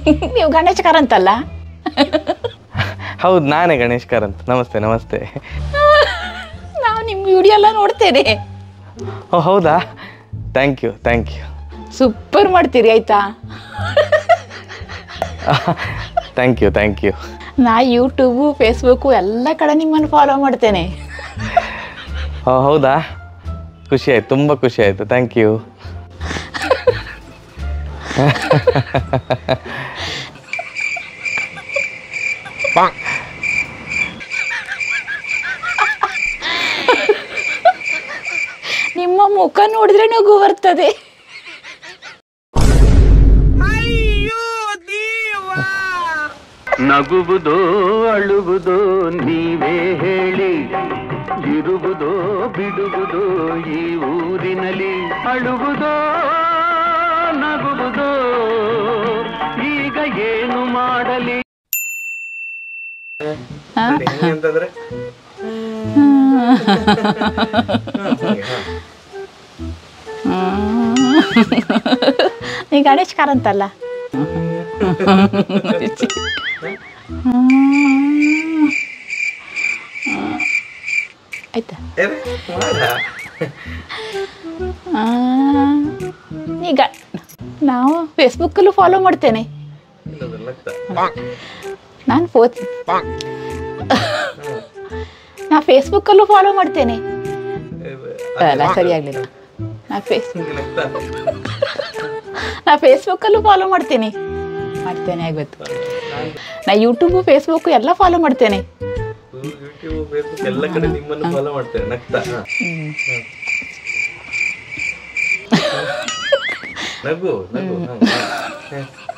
ನೀವು ಗಣೇಶ್ ಕಾರಂತಲ್ಲ ಹೌದು ನಾನೇ ಗಣೇಶ್ ಕಾರಂತ್ ನಮಸ್ತೆ ನಮಸ್ತೆ ನಾವು ನಿಮ್ಮ ವಿಡಿಯೋ ಎಲ್ಲ ನೋಡ್ತೇನೆ ಓ ಹೌದಾ thank you thank you super ಮಾಡ್ತೀರಿ ಆಯ್ತಾ ಥ್ಯಾಂಕ್ ಯು ಥ್ಯಾಂಕ್ ಯು ನಾ ಯೂಟ್ಯೂಬು ಫೇಸ್ಬುಕ್ಕು ಎಲ್ಲ ಕಡೆ ನಿಮ್ಮನ್ನು ಫಾಲೋ ಮಾಡ್ತೇನೆ ಓ ಹೌದಾ ಖುಷಿ ಆಯ್ತು ತುಂಬ ಖುಷಿ ಆಯಿತು ಥ್ಯಾಂಕ್ ಯು ನಿಮ್ಮ ಮುಖ ನೋಡಿದ್ರೆ ನಗು ಬರ್ತದೆ ನಗುವುದೋ ಅಳುವುದೋ ನೀವೇ ಹೇಳಿ ಇರುವುದೋ ಬಿಡುವುದೋ ಈ ಊರಿನಲ್ಲಿ ಅಳುವುದೋ ನಗುವುದೋ ಈಗ ಏನು ಮಾಡಲಿ ಅಂತಂದ್ರೆ ನೀ ಗಣೇಶ್ ಕಾರಂತಲ್ಲ ಆಯ್ತಾ ಆ, ಈಗ ನಾವು ಫೇಸ್ಬುಕ್ಕಲ್ಲೂ ಫಾಲೋ ಮಾಡ್ತೇನೆ ನಾನು ಫೋ ನಾ ಫೇಸ್ಬುಕ್ಕಲ್ಲೂ ಫಾಲೋ ಮಾಡ್ತೇನೆ ಅಲ್ಲ ಸರಿಯಾಗಲಿಲ್ಲ ನಾ ಫೇಸ್ ನಾ ಫೇಸ್ಬುಕ್ಕಲ್ಲೂ ಫಾಲೋ ಮಾಡ್ತೇನೆ ಮಾಡ್ತೇನೆ ಆಗೋಯ್ತು ನಾ ಯೂಟ್ಯೂಬು ಫೇಸ್ಬುಕ್ ಎಲ್ಲ ಫಾಲೋ ಮಾಡ್ತೇನೆ ಯೂಟ್ಯೂಬ್ ಫೇಸ್ಬುಕ್ ಎಲ್ಲ ಕಡೆ ನಿಮ್ಮನ್ನು ಫಾಲೋ ಮಾಡ್ತೇನೆ ನಗ್ತಾ ನಗು ನಗು ಹ, ಹ.